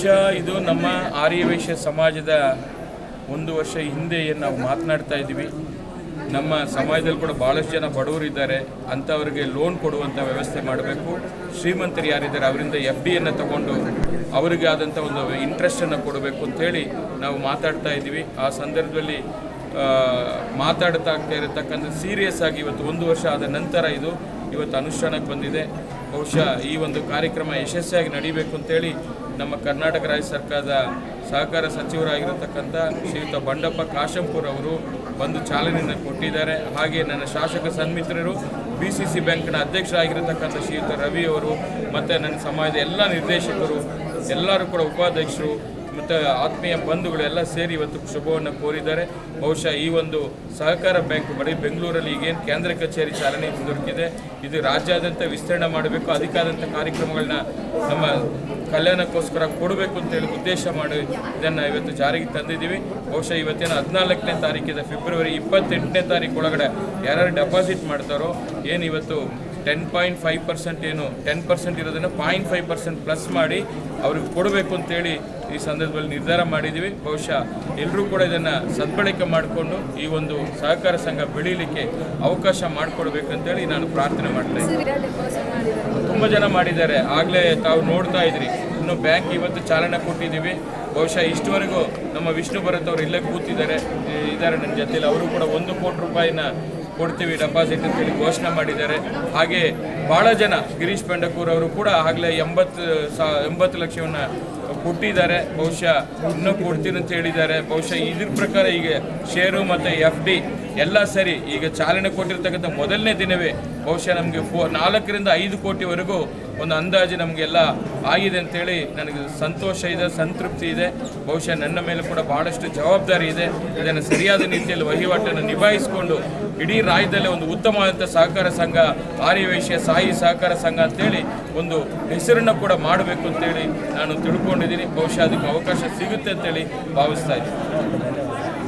ಬಹುಶಃ ಇದು ನಮ್ಮ ಆರ್ಯವೈಶ್ಯ ಸಮಾಜದ ಒಂದು ವರ್ಷ ಹಿಂದೆ ಏನು ನಾವು ಮಾತನಾಡ್ತಾ ಇದ್ದೀವಿ ನಮ್ಮ ಸಮಾಜದಲ್ಲಿ ಕೂಡ ಭಾಳಷ್ಟು ಜನ ಬಡವರಿದ್ದಾರೆ ಅಂಥವ್ರಿಗೆ ಲೋನ್ ಕೊಡುವಂಥ ವ್ಯವಸ್ಥೆ ಮಾಡಬೇಕು ಶ್ರೀಮಂತರು ಯಾರಿದ್ದಾರೆ ಅವರಿಂದ ಎಫ್ ಡಿಯನ್ನು ತಗೊಂಡು ಅವರಿಗೆ ಆದಂಥ ಒಂದು ಇಂಟ್ರೆಸ್ಟನ್ನು ಕೊಡಬೇಕು ಅಂತೇಳಿ ನಾವು ಮಾತಾಡ್ತಾ ಇದ್ದೀವಿ ಆ ಸಂದರ್ಭದಲ್ಲಿ ಆ, ಮಾತಾಡ್ತಾ ಇರತಕ್ಕಂಥ ಸೀರಿಯಸ್ ಆಗಿ ಇವತ್ತು ಒಂದು ವರ್ಷ ಆದ ನಂತರ ಇದು ಇವತ್ತು ಅನುಷ್ಠಾನಕ್ಕೆ ಬಂದಿದೆ ಬಹುಶಃ ಈ ಒಂದು ಕಾರ್ಯಕ್ರಮ ಯಶಸ್ವಿಯಾಗಿ ನಡೀಬೇಕು ಅಂತೇಳಿ ನಮ್ಮ ಕರ್ನಾಟಕ ರಾಜ್ಯ ಸರ್ಕಾರದ ಸಹಕಾರ ಸಚಿವರಾಗಿರತಕ್ಕಂಥ ಶ್ರೀಯುತ ಬಂಡಪ್ಪ ಕಾಶಂಪುರ್ ಅವರು ಬಂದು ಚಾಲನೆಯನ್ನು ಕೊಟ್ಟಿದ್ದಾರೆ ಹಾಗೆ ನನ್ನ ಶಾಸಕ ಸನ್ಮಿತ್ರರು ಬಿ ಸಿ ಸಿ ಬ್ಯಾಂಕ್ನ ಅಧ್ಯಕ್ಷರಾಗಿರತಕ್ಕಂಥ ಶ್ರೀಯುತ ರವಿ ಅವರು ಮತ್ತು ನನ್ನ ಸಮಾಜದ ಎಲ್ಲ ನಿರ್ದೇಶಕರು ಎಲ್ಲರೂ ಕೂಡ ಉಪಾಧ್ಯಕ್ಷರು ಮತ್ತು ಆತ್ಮೀಯ ಬಂಧುಗಳು ಎಲ್ಲ ಸೇರಿ ಇವತ್ತು ಶುಭವನ್ನು ಕೋರಿದ್ದಾರೆ ಬಹುಶಃ ಈ ಒಂದು ಸಹಕಾರ ಬ್ಯಾಂಕ್ ಬರೀ ಬೆಂಗಳೂರಲ್ಲಿ ಈಗೇನು ಕೇಂದ್ರ ಕಚೇರಿ ಚಾಲನೆ ದೊರಕಿದೆ ಇದು ರಾಜ್ಯಾದ್ಯಂತ ವಿಸ್ತರಣೆ ಮಾಡಬೇಕು ಅದಕ್ಕಾದಂಥ ಕಾರ್ಯಕ್ರಮಗಳನ್ನ ನಮ್ಮ ಕಲ್ಯಾಣಕ್ಕೋಸ್ಕರ ಕೊಡಬೇಕು ಅಂತೇಳಿ ಉದ್ದೇಶ ಮಾಡಿ ಇದನ್ನು ಇವತ್ತು ಜಾರಿಗೆ ತಂದಿದ್ದೀವಿ ಬಹುಶಃ ಇವತ್ತಿನ ಹದಿನಾಲ್ಕನೇ ತಾರೀಕಿದೆ ಫೆಬ್ರವರಿ ಇಪ್ಪತ್ತೆಂಟನೇ ತಾರೀಕು ಒಳಗಡೆ ಯಾರ್ಯಾರು ಡೆಪಾಸಿಟ್ ಮಾಡ್ತಾರೋ ಏನು ಇವತ್ತು ಟೆನ್ ಪಾಯಿಂಟ್ ಫೈವ್ ಪರ್ಸೆಂಟ್ ಏನು ಟೆನ್ ಪರ್ಸೆಂಟ್ ಇರೋದನ್ನು ಪಾಯಿಂಟ್ ಫೈವ್ ಪರ್ಸೆಂಟ್ ಪ್ಲಸ್ ಮಾಡಿ ಅವ್ರಿಗೆ ಕೊಡಬೇಕು ಅಂತೇಳಿ ಈ ಸಂದರ್ಭದಲ್ಲಿ ನಿರ್ಧಾರ ಮಾಡಿದ್ದೀವಿ ಬಹುಶಃ ಎಲ್ಲರೂ ಕೂಡ ಇದನ್ನು ಸದ್ಬಳಕೆ ಮಾಡಿಕೊಂಡು ಈ ಒಂದು ಸಹಕಾರ ಸಂಘ ಬೆಳೀಲಿಕ್ಕೆ ಅವಕಾಶ ಮಾಡಿಕೊಡ್ಬೇಕಂತೇಳಿ ನಾನು ಪ್ರಾರ್ಥನೆ ಮಾಡ್ತಾ ಇದ್ದೀನಿ ಡೆಪಾಸಿಟ್ ಮಾಡಿದ್ದಾರೆ ತುಂಬ ಜನ ಮಾಡಿದ್ದಾರೆ ಆಗಲೇ ತಾವು ನೋಡ್ತಾ ಇದ್ರಿ ಇನ್ನು ಬ್ಯಾಂಕ್ ಇವತ್ತು ಚಾಲನೆ ಕೊಟ್ಟಿದ್ದೀವಿ ಬಹುಶಃ ಇಷ್ಟುವರೆಗೂ ನಮ್ಮ ವಿಷ್ಣು ಭರತ್ ಅವರು ಇಲ್ಲೇ ಕೂತಿದ್ದಾರೆ ಈ- ಇದ್ದಾರೆ ನನ್ನ ಜೊತೆಲಿ ಅವರು ಕೂಡ ಒಂದು ಕೋಟಿ ರೂಪಾಯಿನ ಕೊಡ್ತೀವಿ ಡೆಪಾಸಿಟ್ ಅಂತೇಳಿ ಘೋಷಣೆ ಮಾಡಿದ್ದಾರೆ ಹಾಗೆ ಭಾಳ ಜನ ಗಿರೀಶ್ ಪೆಂಡಕೂರ್ ಅವರು ಕೂಡ ಆಗಲೇ ಎಂಬತ್ತು ಸಾ ಎಂಬತ್ತು ಲಕ್ಷವನ್ನು ಕೊಟ್ಟಿದ್ದಾರೆ ಬಹುಶಃ ಇನ್ನೂ ಕೊಡ್ತೀನಿ ಅಂತ ಹೇಳಿದ್ದಾರೆ ಬಹುಶಃ ಇದ್ರ ಪ್ರಕಾರ ಈಗ ಷೇರು ಮತ್ತು ಎಫ್ ಡಿ ಎಲ್ಲ ಸರಿ ಈಗ ಚಾಲನೆ ಕೊಟ್ಟಿರ್ತಕ್ಕಂಥ ಮೊದಲನೇ ದಿನವೇ ಬಹುಶಃ ನಮಗೆ ಫೋ ನಾಲ್ಕರಿಂದ ಐದು ಕೋಟಿವರೆಗೂ ಒಂದು ಅಂದಾಜು ನಮಗೆಲ್ಲ ಆಗಿದೆ ಅಂತೇಳಿ ನನಗೆ ಸಂತೋಷ ಇದೆ ಸಂತೃಪ್ತಿ ಇದೆ ಬಹುಶಃ ನನ್ನ ಮೇಲೆ ಕೂಡ ಬಹಳಷ್ಟು ಜವಾಬ್ದಾರಿ ಇದೆ ಇದನ್ನು ಸರಿಯಾದ ರೀತಿಯಲ್ಲಿ ವಹಿವಾಟನ್ನು ನಿಭಾಯಿಸಿಕೊಂಡು ಇಡೀ ರಾಜ್ಯದಲ್ಲೇ ಒಂದು ಉತ್ತಮವಾದಂಥ ಸಹಕಾರ ಸಂಘ ಆರ್ಯವೈಶ್ಯ ಸಾಯಿ ಸಹಕಾರ ಸಂಘ ಅಂತೇಳಿ ಒಂದು ಹೆಸರನ್ನು ಕೂಡ ಮಾಡಬೇಕು ಅಂತೇಳಿ ನಾನು ತಿಳ್ಕೊಂಡಿದ್ದೀನಿ ಬಹುಶಃ ಅದಕ್ಕೆ ಅವಕಾಶ ಸಿಗುತ್ತೆ ಅಂತೇಳಿ ಭಾವಿಸ್ತಾ ಇದ್ದೀನಿ